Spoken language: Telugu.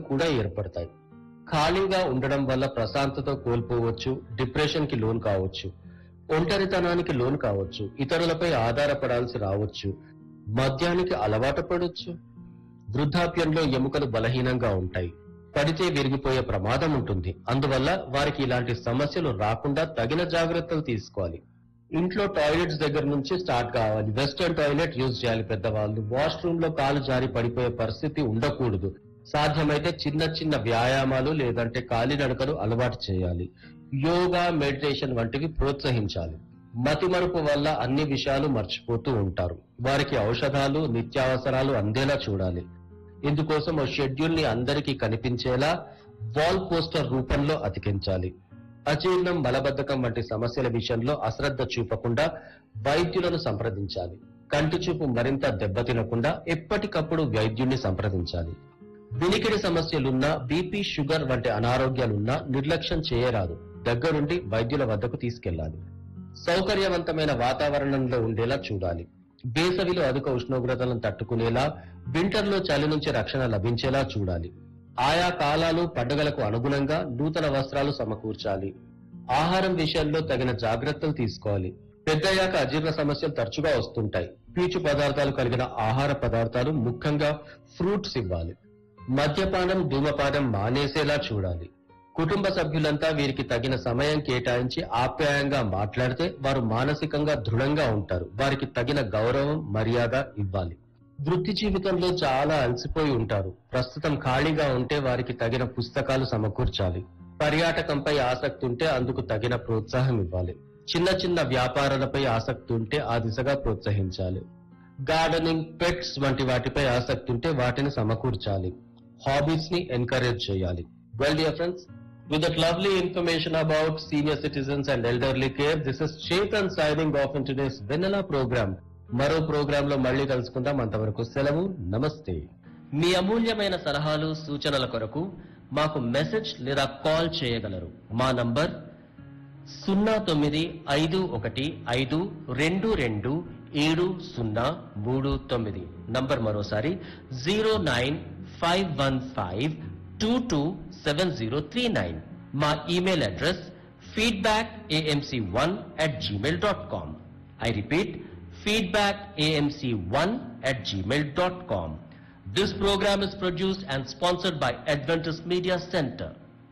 కూడా ఏర్పడతాయి ఖాళీగా ఉండడం వల్ల ప్రశాంతత కోల్పోవచ్చు డిప్రెషన్ కి లోన్ కావచ్చు ఒంటరితనానికి లోన్ కావచ్చు ఇతరులపై ఆధారపడాల్సి రావచ్చు మద్యానికి అలవాటు పడవచ్చు వృద్ధాప్యంలో ఎముకలు బలహీనంగా ఉంటాయి పడితే విరిగిపోయే ప్రమాదం ఉంటుంది అందువల్ల వారికి ఇలాంటి సమస్యలు రాకుండా తగిన జాగ్రత్తలు తీసుకోవాలి ఇంట్లో టాయిలెట్స్ దగ్గర నుంచి స్టార్ట్ కావాలి వెస్టర్న్ టాయిలెట్ యూజ్ చేయాలి పెద్దవాళ్ళు వాష్రూమ్ లో కాలు జారి పడిపోయే పరిస్థితి ఉండకూడదు సాధ్యమైతే చిన్న చిన్న వ్యాయామాలు లేదంటే కాలినడకలు అలవాటు చేయాలి యోగా మెడిటేషన్ వంటివి ప్రోత్సహించాలి మతిమరుపు వల్ల అన్ని విషయాలు మర్చిపోతూ ఉంటారు వారికి ఔషధాలు నిత్యావసరాలు అందేలా చూడాలి ఇందుకోసం ఓ షెడ్యూల్ ని అందరికీ కనిపించేలా వాల్ పోస్టర్ రూపంలో అతికించాలి అజీర్ణం మలబద్ధకం వంటి సమస్యల విషయంలో అశ్రద్ధ చూపకుండా వైద్యులను సంప్రదించాలి కంటి చూపు మరింత దెబ్బతినకుండా ఎప్పటికప్పుడు వైద్యుణ్ణి సంప్రదించాలి వినికిడి సమస్యలున్నా బీపీ షుగర్ వంటి అనారోగ్యాలున్నా నిర్లక్ష్యం చేయరాదు దగ్గరుండి వైద్యుల వద్దకు తీసుకెళ్లాలి సౌకర్యవంతమైన వాతావరణంలో ఉండేలా చూడాలి వేసవిలో అధిక ఉష్ణోగ్రతలను తట్టుకునేలా వింటర్లో చలి నుంచి రక్షణ లభించేలా చూడాలి ఆయా కాలాలు పండుగలకు అనుగుణంగా నూతన వస్త్రాలు సమకూర్చాలి ఆహారం విషయంలో తగిన జాగ్రత్తలు తీసుకోవాలి పెద్దయ్యాక అజీర్ణ సమస్యలు తరచుగా వస్తుంటాయి పీచు పదార్థాలు కలిగిన ఆహార పదార్థాలు ముఖ్యంగా ఫ్రూట్స్ ఇవ్వాలి మద్యపానం ధూమపానం మానేసేలా చూడాలి కుటుంబ సభ్యులంతా వీరికి తగిన సమయం కేటాయించి ఆప్యాయంగా మాట్లాడితే వారు మానసికంగా దృఢంగా ఉంటారు వారికి తగిన గౌరవం మర్యాద ఇవ్వాలి వృత్తి జీవితంలో చాలా అలసిపోయి ఉంటారు ప్రస్తుతం ఖాళీగా ఉంటే వారికి తగిన పుస్తకాలు సమకూర్చాలి పర్యాటకంపై ఆసక్తి ఉంటే అందుకు తగిన ప్రోత్సాహం ఇవ్వాలి చిన్న చిన్న వ్యాపారాలపై ఆసక్తి ఉంటే ఆ దిశగా ప్రోత్సహించాలి గార్డెనింగ్ పెట్స్ వంటి వాటిపై ఆసక్తి ఉంటే వాటిని సమకూర్చాలి హాబీస్ ని ఎంకరేజ్ చేయాలి well dear friends with that lovely information about senior citizens and elderly care, this is Chetan signing off in today's Vanilla program. మరో ప్రోగ్రామ్ లో మళ్ళీ కలుసుకుందాం అంతవరకు సెలవు నమస్తే మీ అమూల్యమైన సలహాలు సూచనల కొరకు మాకు మెసేజ్ లేదా కాల్ చేయగలరు మా నంబర్ సున్నా తొమ్మిది ఐదు ఒకటి ఐదు రెండు రెండు ఏడు సున్నా మూడు తొమ్మిది నంబర్ మరోసారి zero nine five one five two two seven zero three nine మా email address feedback AMC one at Gmail dot com I repeat feedback amc1 at gmail.com. This program is produced and sponsored by Adventist Media Center.